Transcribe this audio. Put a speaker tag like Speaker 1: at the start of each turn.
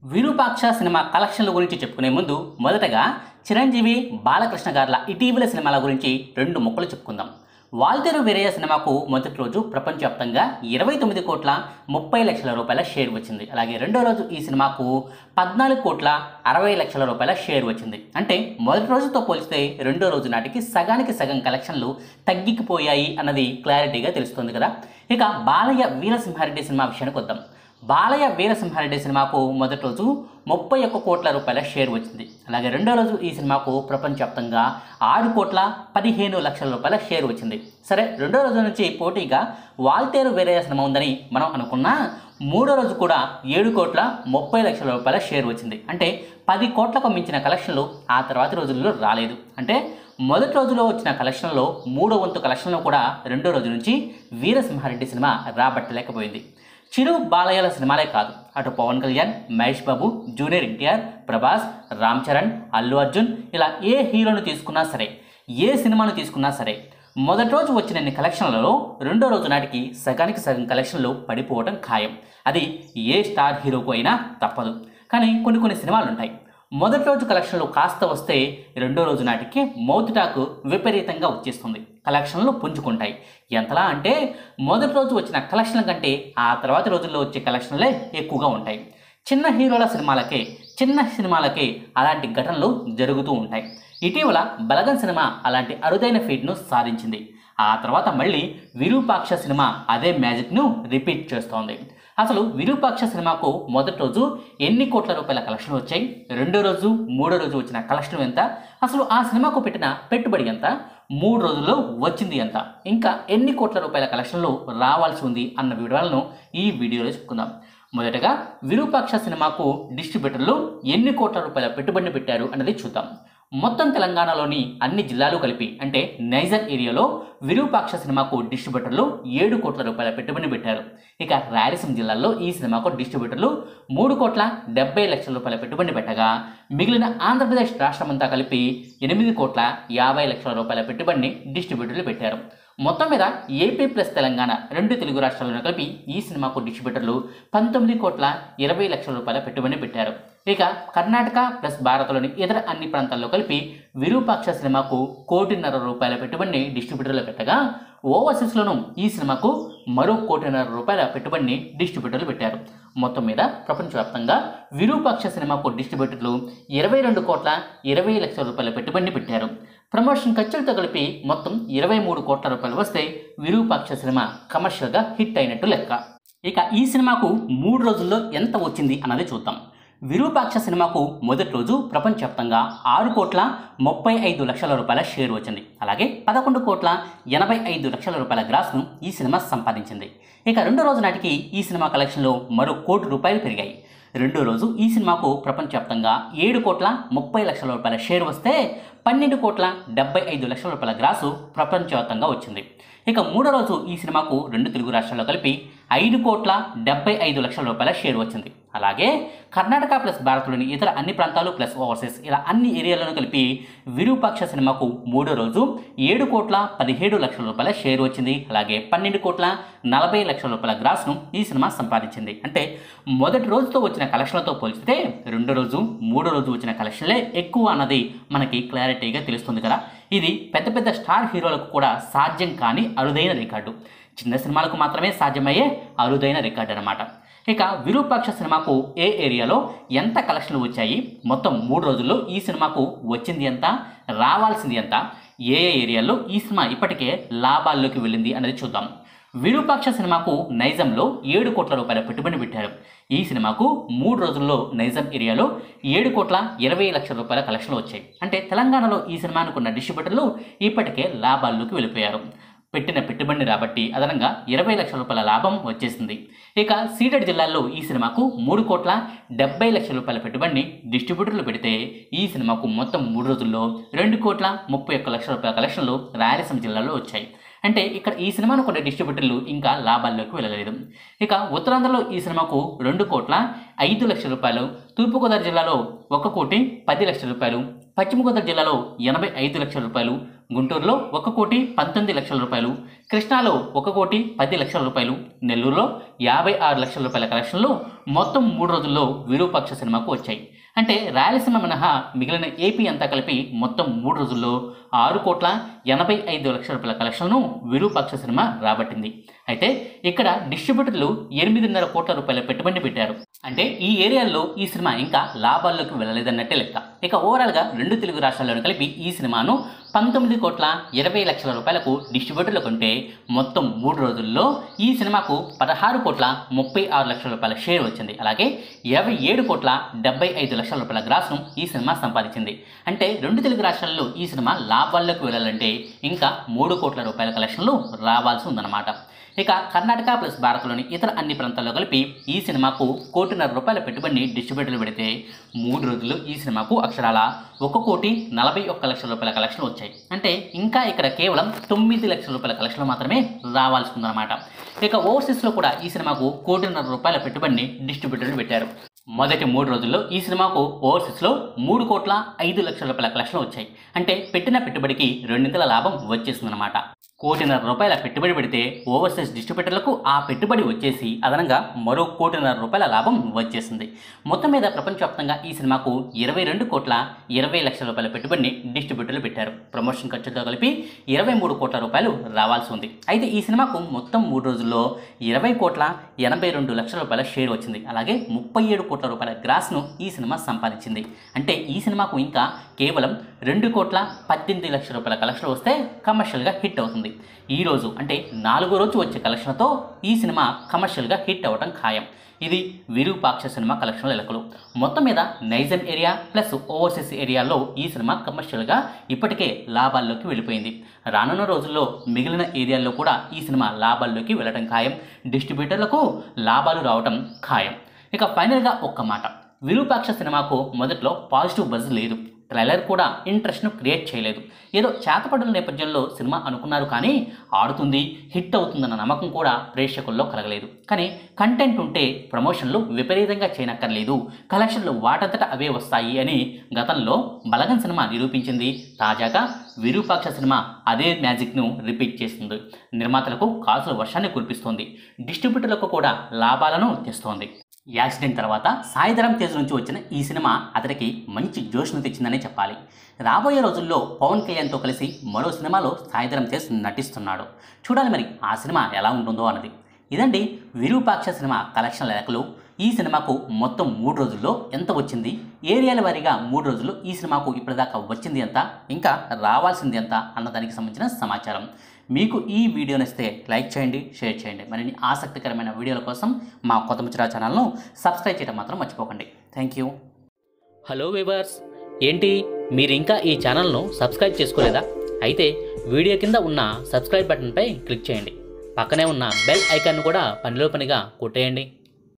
Speaker 1: Virupaksha cinema కలెక్షన్ల గురించి చెప్పుకునే ముందు మొదటగా చిరంజీవి బాలకృష్ణ గార్ల ఇటీవల సినిమాల గురించి రెండు ముక్కలు చెప్పుకుందాం వాల్తేరు వీరయ్య సినిమాకు మొదటి రోజు ప్రపంచవ్యాప్తంగా ఇరవై తొమ్మిది కోట్ల ముప్పై లక్షల రూపాయల షేర్ వచ్చింది అలాగే రెండో రోజు ఈ సినిమాకు పద్నాలుగు కోట్ల అరవై లక్షల రూపాయల షేర్ వచ్చింది అంటే మొదటి రోజుతో పోలిస్తే రెండో రోజు నాటికి సగానికి సగం కలెక్షన్లు తగ్గిపోయాయి అన్నది క్లారిటీగా తెలుస్తుంది కదా ఇక బాలయ్య వీరసింహారెడ్డి సినిమా విషయానికి వద్దాం బాలయ్య వీరసింహారెడ్డి సినిమాకు మొదటి రోజు ముప్పై ఒక్క కోట్ల రూపాయల షేర్ వచ్చింది అలాగే రెండో రోజు ఈ సినిమాకు ప్రపంచవ్యాప్తంగా ఆరు కోట్ల పదిహేను లక్షల రూపాయల షేర్ వచ్చింది సరే రెండో రోజు నుంచి పోటీగా వాల్తేరు వీరయ్య సినిమా ఉందని మనం అనుకున్నా మూడో రోజు కూడా ఏడు కోట్ల ముప్పై లక్షల రూపాయల షేర్ వచ్చింది అంటే పది కోట్లకు మించిన కలెక్షన్లు ఆ తర్వాతి రోజుల్లో రాలేదు అంటే మొదటి రోజులో వచ్చిన కలెక్షన్లో మూడో వంతు కలెక్షన్లో కూడా రెండో రోజు నుంచి వీరసింహారెడ్డి సినిమా రాబట్టలేకపోయింది చిరు బాలయ్యల సినిమాలే కాదు అటు పవన్ కళ్యాణ్ మహేష్ బాబు జూనియర్ ఎన్టీఆర్ ప్రభాస్ రామ్ చరణ్ అల్లు అర్జున్ ఇలా ఏ హీరోను తీసుకున్నా సరే ఏ సినిమాను తీసుకున్నా సరే మొదటి రోజు వచ్చిన ఇన్ని కలెక్షన్లలో రెండో రోజు నాటికి సగానికి సగం కలెక్షన్లు పడిపోవడం ఖాయం అది ఏ స్టార్ హీరోకు అయినా తప్పదు కానీ కొన్ని కొన్ని సినిమాలు ఉంటాయి మొదటి రోజు కలెక్షన్లు కాస్త వస్తే రెండో రోజు నాటికి మౌత్ టాక్ విపరీతంగా వచ్చేస్తుంది కలెక్షన్లు పుంజుకుంటాయి ఎంతలా అంటే మొదటి రోజు వచ్చిన కలెక్షన్ల కంటే ఆ తర్వాతి రోజుల్లో వచ్చే కలెక్షన్లే ఎక్కువగా ఉంటాయి చిన్న హీరోల సినిమాలకే చిన్న సినిమాలకే అలాంటి ఘటనలు జరుగుతూ ఉంటాయి ఇటీవల బలగన్ సినిమా అలాంటి అరుదైన ఫీట్ను సాధించింది ఆ తర్వాత మళ్ళీ విరూపాక్ష సినిమా అదే మ్యాజిక్ను రిపీట్ చేస్తోంది అసలు విరూపాక్ష సినిమాకు మొదటి రోజు ఎన్ని కోట్ల రూపాయల కలెక్షన్ వచ్చాయి రెండో రోజు మూడో రోజు వచ్చిన కలెక్షన్ ఎంత అసలు ఆ సినిమాకు పెట్టిన పెట్టుబడి ఎంత మూడు రోజుల్లో వచ్చింది ఎంత ఇంకా ఎన్ని కోట్ల రూపాయల కలెక్షన్లు రావాల్సి ఉంది అన్న వివరాలను ఈ వీడియోలో చెప్పుకుందాం మొదటగా విరూపాక్ష సినిమాకు డిస్ట్రిబ్యూటర్లు ఎన్ని కోట్ల రూపాయల పెట్టుబడిని పెట్టారు అన్నది చూద్దాం మొత్తం తెలంగాణలోని అన్ని జిల్లాలు కలిపి అంటే నైజర్ ఏరియాలో విరూపాక్ష సినిమాకు డిస్ట్రిబ్యూటర్లు ఏడు కోట్ల రూపాయల పెట్టుబడిని పెట్టారు ఇక రాయలసీమ జిల్లాలో ఈ సినిమాకు డిస్ట్రిబ్యూటర్లు మూడు కోట్ల డెబ్బై లక్షల రూపాయల పెట్టుబడిని పెట్టగా మిగిలిన ఆంధ్రప్రదేశ్ రాష్ట్రమంతా కలిపి ఎనిమిది కోట్ల యాభై లక్షల రూపాయల పెట్టుబడిని డిస్ట్రిబ్యూటర్లు పెట్టారు మొత్తం మీద ఏపీ ప్లస్ తెలంగాణ రెండు తెలుగు రాష్ట్రాలను కలిపి ఈ సినిమాకు డిస్ట్రిబ్యూటర్లు పంతొమ్మిది కోట్ల ఇరవై లక్షల రూపాయల పెట్టుబడిని పెట్టారు ఇక కర్ణాటక ప్లస్ భారత్లోని ఇతర అన్ని ప్రాంతాల్లో కలిపి విరూపాక్ష సినిమాకు కోటిన్నర రూపాయల పెట్టుబడిని డిస్ట్రిబ్యూటర్లు పెట్టగా ఓవర్సీస్లోనూ ఈ సినిమాకు మరో కోటిన్నర రూపాయల పెట్టుబడిని డిస్ట్రిబ్యూటర్లు పెట్టారు మొత్తం మీద ప్రపంచవ్యాప్తంగా విరూపాక్ష సినిమాకు డిస్ట్రిబ్యూటర్లు ఇరవై రెండు కోట్ల ఇరవై లక్షల రూపాయల పెట్టుబడిని పెట్టారు ప్రమోషన్ ఖర్చులతో కలిపి మొత్తం ఇరవై మూడు కోట్ల రూపాయలు వస్తే విరూపాక్ష సినిమా కమర్షియల్గా హిట్ అయినట్టు లెక్క ఇక ఈ సినిమాకు మూడు రోజుల్లో ఎంత వచ్చింది అన్నది చూద్దాం విరూపాక్ష సినిమాకు మొదటి రోజు ప్రపంచవ్యాప్తంగా ఆరు కోట్ల ముప్పై ఐదు లక్షల రూపాయల షేర్ వచ్చింది అలాగే పదకొండు కోట్ల ఎనభై ఐదు లక్షల రూపాయల గ్రాస్ను ఈ సినిమా సంపాదించింది ఇక రెండో రోజు నాటికి ఈ సినిమా కలెక్షన్లో మరో కోటి రూపాయలు పెరిగాయి రెండో రోజు ఈ సినిమాకు ప్రపంచవ్యాప్తంగా ఏడు కోట్ల ముప్పై లక్షల రూపాయల షేర్ వస్తే పన్నెండు కోట్ల డెబ్బై ఐదు లక్షల రూపాయల గ్రాసు ప్రపంచవ్యాప్తంగా వచ్చింది ఇక మూడో రోజు ఈ సినిమాకు రెండు తెలుగు రాష్ట్రాల్లో కలిపి ఐదు కోట్ల డెబ్బై ఐదు లక్షల రూపాయల షేర్ వచ్చింది అలాగే కర్ణాటక ప్లస్ భారత్లోని ఇతర అన్ని ప్రాంతాలు ప్లస్ ఓవర్సీస్ ఇలా అన్ని ఏరియాలను కలిపి విరూపాక్ష సినిమాకు మూడో రోజు ఏడు కోట్ల పదిహేడు లక్షల రూపాయల షేర్ వచ్చింది అలాగే పన్నెండు కోట్ల నలభై లక్షల రూపాయల గ్రాస్ను ఈ సినిమా సంపాదించింది అంటే మొదటి రోజుతో వచ్చిన కలెక్షన్లతో పోల్చితే రెండో రోజు మూడో రోజు వచ్చిన కలెక్షన్లే ఎక్కువ అన్నది మనకి క్లారిటీగా తెలుస్తుంది కదా ఇది పెద్ద పెద్ద స్టార్ హీరోలకు కూడా సాధ్యం కాని అరుదైన రికార్డు చిన్న సినిమాలకు మాత్రమే సాధ్యమయ్యే అరుదైన రికార్డు అనమాట ఇక విరూపాక్ష సినిమాకు ఏ ఏరియాలో ఎంత కలెక్షన్లు వచ్చాయి మొత్తం మూడు రోజుల్లో ఈ సినిమాకు వచ్చింది ఎంత రావాల్సింది ఎంత ఏ ఏ ఏరియాలో ఈ సినిమా ఇప్పటికే లాభాల్లోకి వెళ్ళింది అనేది చూద్దాం విరూపాక్ష సినిమాకు నైజంలో ఏడు కోట్ల రూపాయల పెట్టుబడి పెట్టారు ఈ సినిమాకు మూడు రోజుల్లో నైజం ఏరియాలో ఏడు కోట్ల ఇరవై లక్షల రూపాయల కలెక్షన్లు వచ్చాయి అంటే తెలంగాణలో ఈ సినిమాను కొన్న డిస్ట్రిబ్యూటర్లు ఇప్పటికే లాభాల్లోకి వెళ్ళిపోయారు పెట్టిన పెట్టుబడిని రాబట్టి అదనంగా ఇరవై లక్షల రూపాయల లాభం వచ్చేసింది ఇక సీడెడ్ జిల్లాల్లో ఈ సినిమాకు మూడు కోట్ల డెబ్బై లక్షల రూపాయల పెట్టుబడిని డిస్ట్రిబ్యూటర్లు పెడితే ఈ సినిమాకు మొత్తం మూడు రోజుల్లో రెండు కోట్ల ముప్పై ఒక్క లక్షల రూపాయల కలెక్షన్లు రాయలసీమ జిల్లాలో వచ్చాయి అంటే ఇక్కడ ఈ సినిమాను కొన్ని డిస్ట్రిబ్యూటర్లు ఇంకా లాభాల్లోకి వెళ్ళలేదు ఇక ఉత్తరాంధ్రలో ఈ సినిమాకు రెండు కోట్ల ఐదు లక్షల రూపాయలు తూర్పుగోదావరి జిల్లాలో ఒక కోటి పది లక్షల రూపాయలు పశ్చిమ గోదావరి జిల్లాలో ఎనభై ఐదు లక్షల రూపాయలు గుంటూరులో ఒక కోటి పంతొమ్మిది లక్షల రూపాయలు కృష్ణాలో ఒక కోటి పది లక్షల రూపాయలు నెల్లూరులో యాభై ఆరు లక్షల రూపాయల కలెక్షన్లు మొత్తం మూడు రోజుల్లో విరూపాక్ష సినిమాకు వచ్చాయి అంటే రాయలసీమ మినహా మిగిలిన ఏపీ అంతా కలిపి మొత్తం మూడు రోజుల్లో ఆరు కోట్ల ఎనభై ఐదు లక్షల రూపాయల కలెక్షన్ను విరూపాక్ష సినిమా రాబట్టింది అయితే ఇక్కడ డిస్ట్రిబ్యూటర్లు ఎనిమిదిన్నర కోట్ల రూపాయల పెట్టుబడి పెట్టారు అంటే ఈ ఏరియాల్లో ఈ సినిమా ఇంకా లాభాల్లోకి వెళ్ళలేదన్నట్టే లెక్క ఇక ఓవరాల్గా రెండు తెలుగు రాష్ట్రాల్లోనూ కలిపి ఈ సినిమాను పంతొమ్మిది కోట్ల ఇరవై లక్షల రూపాయలకు డిస్ట్రిబ్యూటర్లు కొంటే మొత్తం మూడు రోజుల్లో ఈ సినిమాకు పదహారు కోట్ల ముప్పై ఆరు లక్షల రూపాయల షేర్ వచ్చింది అలాగే యాభై ఏడు కోట్ల డెబ్బై ఐదు లక్షల రూపాయల గ్రాస్ను ఈ సినిమా సంపాదించింది అంటే రెండు తెలుగు రాష్ట్రాల్లో ఈ సినిమా లాభాల్లోకి వెళ్ళాలంటే ఇంకా మూడు కోట్ల రూపాయల కలెక్షన్లు రావాల్సి ఉందన్నమాట ఇక కర్ణాటక ప్లస్ భారత్లోని ఇతర అన్ని ప్రాంతాల్లో కలిపి ఈ సినిమాకు కోటిన్నర రూపాయల పెట్టుబడిని డిస్ట్రిబ్యూటర్లు పెడితే మూడు రోజుల్లో ఈ సినిమాకు అక్షరాల ఒక కోటి నలభై ఒక్క లక్షల రూపాయల కలెక్షన్లు వచ్చాయి అంటే ఇంకా ఇక్కడ కేవలం తొమ్మిది లక్షల రూపాయల కలెక్షన్లు మాత్రమే రావాల్సి ఉందన్నమాట ఇక ఓవర్సీస్లో కూడా ఈ సినిమాకు కోటిన్నర రూపాయల పెట్టుబడిని డిస్ట్రిబ్యూటర్లు పెట్టారు మొదటి మూడు రోజుల్లో ఈ సినిమాకు ఓవర్సీస్లో మూడు కోట్ల ఐదు లక్షల రూపాయల కలెక్షన్లు వచ్చాయి అంటే పెట్టిన పెట్టుబడికి రెండింతల లాభం వచ్చేసిందనమాట కోటిన్నర రూపాయల పెట్టుబడి పెడితే ఓవర్సీస్ డిస్ట్రిబ్యూటర్లకు ఆ పెట్టుబడి వచ్చేసి అదనంగా మరో కోటిన్నర రూపాయల లాభం వచ్చేసింది మొత్తం మీద ప్రపంచవ్యాప్తంగా ఈ సినిమాకు ఇరవై రెండు కోట్ల ఇరవై లక్షల రూపాయల పెట్టుబడిని డిస్ట్రిబ్యూటర్లు పెట్టారు ప్రమోషన్ ఖర్చులతో కలిపి ఇరవై మూడు కోట్ల రూపాయలు రావాల్సి ఉంది అయితే ఈ సినిమాకు మొత్తం మూడు రోజుల్లో ఇరవై కోట్ల ఎనభై రెండు లక్షల రూపాయల షేర్ వచ్చింది అలాగే ముప్పై ఏడు కోట్ల రూపాయల గ్రాస్ను ఈ సినిమా సంపాదించింది అంటే ఈ సినిమాకు ఇంకా కేవలం రెండు కోట్ల పద్దెనిమిది లక్షల రూపాయల కలెక్షన్ వస్తే కమర్షియల్గా హిట్ అవుతుంది ఈ రోజు అంటే నాలుగో రోజు వచ్చే కలెక్షన్తో ఈ సినిమా కమర్షియల్గా హిట్ అవ్వడం ఖాయం ఇది విరూపాక్ష సినిమా కలెక్షన్ల లెక్కలు మొత్తం మీద నైజన్ ఏరియా ప్లస్ ఓవర్సీస్ ఏరియాలో ఈ సినిమా కమర్షియల్గా ఇప్పటికే లాభాల్లోకి వెళ్ళిపోయింది రానున్న రోజుల్లో మిగిలిన ఏరియాల్లో కూడా ఈ సినిమా లాభాల్లోకి వెళ్ళడం ఖాయం డిస్ట్రిబ్యూటర్లకు లాభాలు రావడం ఖాయం ఇక ఫైనల్గా ఒక్క మాట విరూపాక్ష సినిమాకు మొదట్లో పాజిటివ్ బజ్ లేదు ట్రైలర్ కూడా ఇంట్రెస్ట్ను క్రియేట్ చేయలేదు ఏదో చేతపడుల నేపథ్యంలో సినిమా అనుకున్నారు కానీ ఆడుతుంది హిట్ అవుతుందన్న నమ్మకం కూడా ప్రేక్షకుల్లో కలగలేదు కానీ కంటెంట్ ఉంటే ప్రమోషన్లు విపరీతంగా చేయనక్కర్లేదు కలెక్షన్లు వాటంతట అవే వస్తాయి అని గతంలో బలగన్ సినిమా నిరూపించింది తాజాగా విరూపాక్ష సినిమా అదే మ్యాజిక్ను రిపీట్ చేస్తుంది నిర్మాతలకు కాసుల వర్షాన్ని కురిపిస్తోంది డిస్ట్రిబ్యూటర్లకు కూడా లాభాలను తెస్తోంది యాక్సిడెంట్ తర్వాత సాయిధరం తేజ్ నుంచి వచ్చిన ఈ సినిమా అతడికి మంచి జోష్ను తెచ్చిందనే చెప్పాలి రాబోయే రోజుల్లో పవన్ కళ్యాణ్తో కలిసి మరో సినిమాలో సాయిధరం తేజ్ నటిస్తున్నాడు చూడాలి మరి ఆ సినిమా ఎలా ఉంటుందో అన్నది ఇదండి విరూపాక్ష సినిమా కలెక్షన్ల లెక్కలు ఈ సినిమాకు మొత్తం మూడు రోజుల్లో ఎంత వచ్చింది ఏరియాల వారీగా మూడు రోజుల్లో ఈ సినిమాకు ఇప్పటిదాకా వచ్చింది ఎంత ఇంకా రావాల్సింది ఎంత అన్న దానికి సంబంధించిన సమాచారం మీకు ఈ వీడియో నచ్చితే లైక్ చేయండి షేర్ చేయండి మరిన్ని ఆసక్తికరమైన వీడియోల కోసం మా కొత్త ముచ్చరా ఛానల్ను సబ్స్క్రైబ్ చేయడం మాత్రం మర్చిపోకండి థ్యాంక్ యూ హలో వేవర్స్ ఏంటి మీరు ఇంకా ఈ ఛానల్ను సబ్స్క్రైబ్ చేసుకోలేదా అయితే వీడియో కింద ఉన్న సబ్స్క్రైబ్ బటన్పై క్లిక్ చేయండి పక్కనే ఉన్న బెల్ ఐకాన్ కూడా పనిలో పనిగా కొట్టేయండి